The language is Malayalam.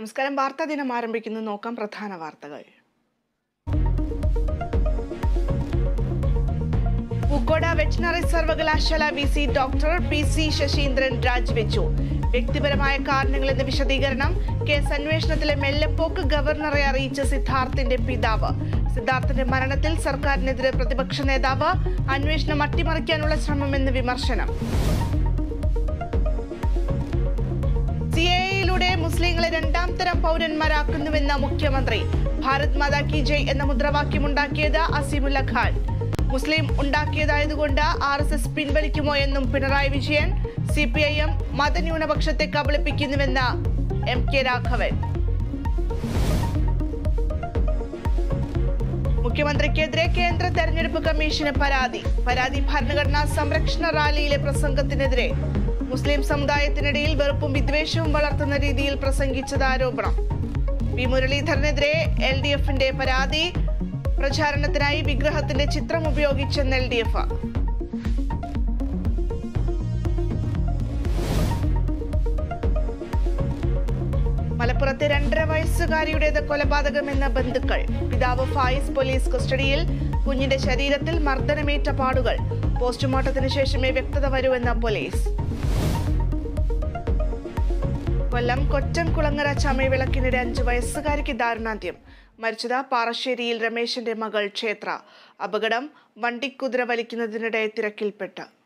നമസ്കാരം വാർത്താ ദിനം ആരംഭിക്കുന്നു നോക്കാം പ്രധാന വാർത്തകൾ പൂക്കോട് വെറ്റിനറി സർവകലാശാല V C doctor P C Sasheendran രാജിവെച്ചു വ്യക്തിപരമായ കാരണങ്ങളെന്ന വിശദീകരണം കേസ് അന്വേഷണത്തിലെ മെല്ലെപ്പോക്ക് ഗവർണറെ അറിയിച്ച സിദ്ധാർത്ഥിന്റെ പിതാവ് സിദ്ധാർത്ഥിന്റെ മരണത്തിൽ സർക്കാരിനെതിരെ പ്രതിപക്ഷ നേതാവ് അന്വേഷണം അട്ടിമറിക്കാനുള്ള ശ്രമമെന്ന് വിമർശനം സി എയിലൂടെ മുസ്ലിങ്ങളെ രണ്ടാം തരം പൗരന്മാരാക്കുന്നുവെന്ന മുഖ്യമന്ത്രി ഭാരത് മാതാ കി ജയ് എന്ന മുദ്രാവാക്യമുണ്ടാക്കിയത് അസീമുല്ല ഖാൻ മുസ്ലിം ഉണ്ടാക്കിയതായതുകൊണ്ട് ആർ എസ് എസ് പിൻവലിക്കുമോ എന്നും Pinarayi Vijayan C P I M മതന്യൂനപക്ഷത്തെ കബളിപ്പിക്കുന്നുവെന്ന് എം കെ രാഘവൻ മുഖ്യമന്ത്രിക്കെതിരെ കേന്ദ്ര തെരഞ്ഞെടുപ്പ് കമ്മീഷന് പരാതി പരാതി ഭരണഘടനാ സംരക്ഷണ റാലിയിലെ പ്രസംഗത്തിനെതിരെ മുസ്ലിം സമുദായത്തിനിടയിൽ വെറുപ്പും വിദ്വേഷവും വളർത്തുന്ന രീതിയിൽ പ്രസംഗിച്ചത് ആരോപണം പി മുരളീധരനെതിരെ എൽ ഡി എഫിന്റെ പരാതി പ്രചാരണത്തിനായി വിഗ്രഹത്തിന്റെ ചിത്രം ഉപയോഗിച്ചെന്ന് എൽ ഡി എഫ് മലപ്പുറത്തെ രണ്ടര വയസ്സുകാരിയുടേത് കൊലപാതകമെന്ന ബന്ധുക്കൾ പിതാവ് ഫായിസ് പോലീസ് കസ്റ്റഡിയിൽ കുഞ്ഞിന്റെ ശരീരത്തിൽ മർദ്ദനമേറ്റ പാടുകൾ പോസ്റ്റ്മോർട്ടത്തിന് ശേഷമേ വ്യക്തത വരൂവെന്ന പോലീസ് കൊല്ലം കൊറ്റംകുളങ്ങര ചമയവിളക്കിനിടെ അഞ്ചു വയസ്സുകാരിക്ക് ദാരുണാന്ത്യം മരിച്ചത് പാറശ്ശേരിയിൽ രമേശന്റെ മകൾ ക്ഷേത്ര അപകടം വണ്ടിക്കുതിര വലിക്കുന്നതിനിടെ തിരക്കിൽപ്പെട്ട്